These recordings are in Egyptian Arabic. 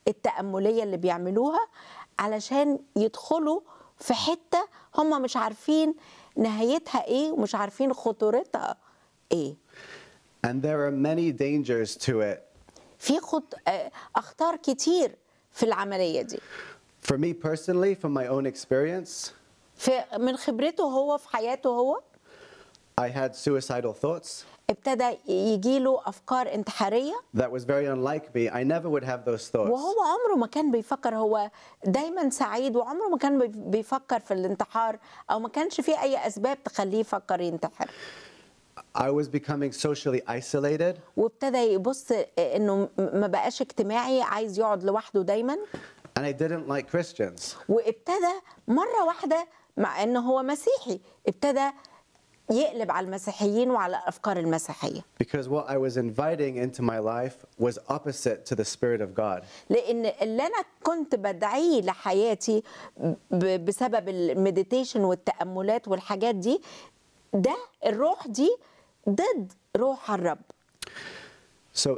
التأملية اللي بيعملوها علشان يدخلوا في حتة هم مش عارفين نهايتها ايه ومش عارفين خطورتها ايه And there are many dangers to it. في خط... آه، اخطار كتير في العملية دي For me personally, from my own experience, في من خبرته هو في حياته هو I had suicidal thoughts. ابتدى يجيله افكار انتحاريه That was very unlike me. I never would have those thoughts. وهو عمره ما كان بيفكر هو دايما سعيد وعمره ما كان بي- بيفكر في الانتحار او ما كانش فيه اي اسباب تخليه يفكر ينتحر I was becoming socially isolated. وابتدى يبص انه م- ما بقاش اجتماعي عايز يقعد لوحده دايما And I didn't like Christians. وابتدى مره واحده مع انه هو مسيحي ابتدى يقلب على المسيحيين وعلى الافكار المسيحيه Because what I was inviting into my life was opposite to the Spirit of God. لان اللي انا كنت بدعيه لحياتي ب- بسبب المديتيشن والتاملات والحاجات دي ده الروح دي ضد روح الرب So,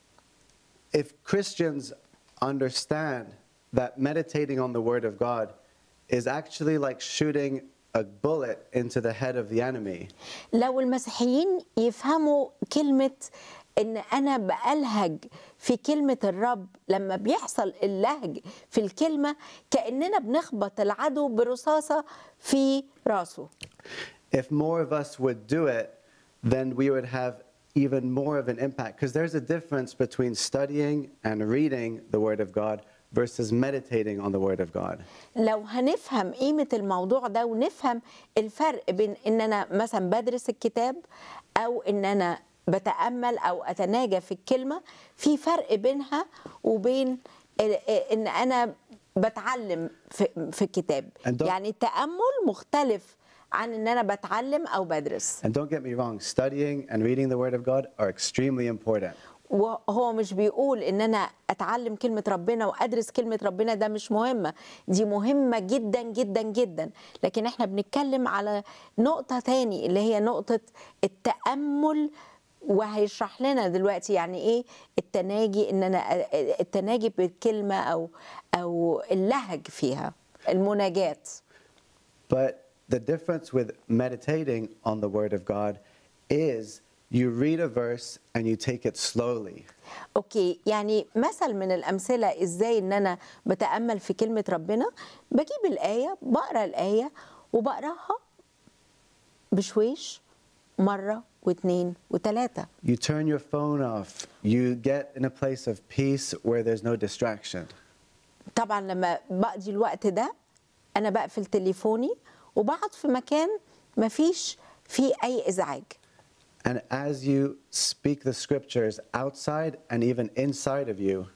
if Christians understand that meditating on the Word of God is actually like shooting a bullet into the head of the enemy, لو المسيحيين يفهموا كلمه ان انا بالهج في كلمه الرب لما بيحصل اللهج في الكلمه كاننا بنخبط العدو برصاصه في راسه if more of us would do it, then we would have even more of an impact. Because there's a difference between studying and reading the Word of God versus meditating on the Word of God. لو هنفهم قيمة الموضوع ده ونفهم الفرق بين ان انا مثلا بدرس الكتاب او ان انا بتأمل او اتناجى في الكلمة في فرق بينها وبين ال- ان انا بتعلم في, في الكتاب And don't- يعني التأمل مختلف عن ان انا بتعلم او بدرس And don't get me wrong, studying and reading the Word of God are extremely important. وهو مش بيقول ان انا اتعلم كلمة ربنا وادرس كلمة ربنا ده مش مهمة دي مهمة جدا جدا جدا لكن احنا بنتكلم على نقطة تاني اللي هي نقطة التأمل وهيشرح لنا دلوقتي يعني ايه التناجي ان انا التناجي بالكلمة او او اللهج فيها المناجاة But the difference with meditating on the Word of God is you read a verse and you take it slowly. اوكي يعني مثل من الامثله ازاي ان انا بتامل في كلمه ربنا بجيب الايه بقرا الايه وبقراها بشويش مره واثنين وثلاثه You turn your phone off. You get in a place of peace where there's no distraction. طبعا لما بقضي الوقت ده انا بقفل تليفوني وبقعد في مكان مفيش فيه اي ازعاج And as you speak the scriptures outside and even inside of you,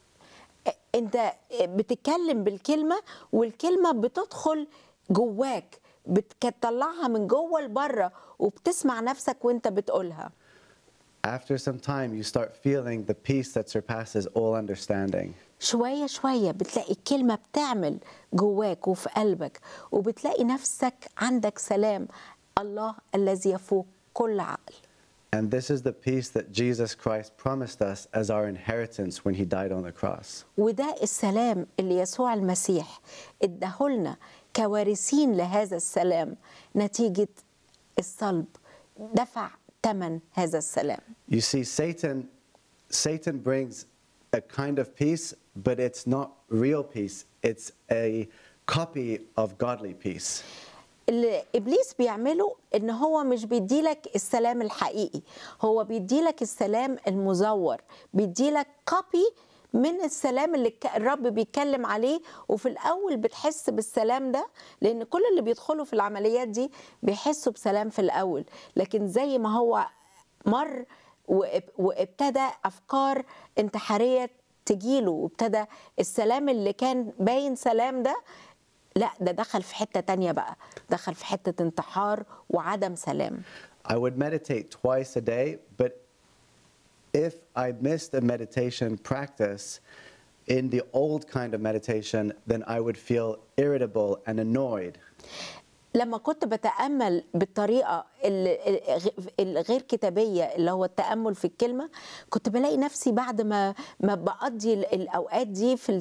انت بتتكلم بالكلمه والكلمه بتدخل جواك بتطلعها من جوه لبره وبتسمع نفسك وانت بتقولها after some time, you start feeling the peace that surpasses all understanding. شويه شويه بتلاقي الكلمه بتعمل جواك وفي قلبك وبتلاقي نفسك عندك سلام الله الذي يفوق كل عقل And this is the peace that Jesus Christ promised us as our inheritance when he died on the cross. وده السلام اللي يسوع المسيح اداهولنا كوارثين لهذا السلام نتيجه الصلب دفع ثمن هذا السلام You see, Satan, Satan brings a kind of peace, but it's not real peace. It's a copy of godly peace. اللي ابليس بيعمله ان هو مش بيديلك السلام الحقيقي هو بيديلك السلام المزور بيديلك كوبي من السلام اللي ك- الرب بيتكلم عليه وفي الاول بتحس بالسلام ده لان كل اللي بيدخلوا في العمليات دي بيحسوا بسلام في الاول لكن زي ما هو مر واب- وابتدى افكار انتحاريه تجيله وابتدى السلام اللي كان باين سلام ده لا ده دخل في حتة تانية بقى دخل في حتة انتحار وعدم سلام I would meditate twice a day, but if I missed a meditation practice in the old kind of meditation, then I would feel irritable and annoyed. لما كنت بتأمل بالطريقة ال- الغير كتابية اللي هو التأمل في الكلمة كنت بلاقي نفسي بعد ما ما بقضي ال- الأوقات دي في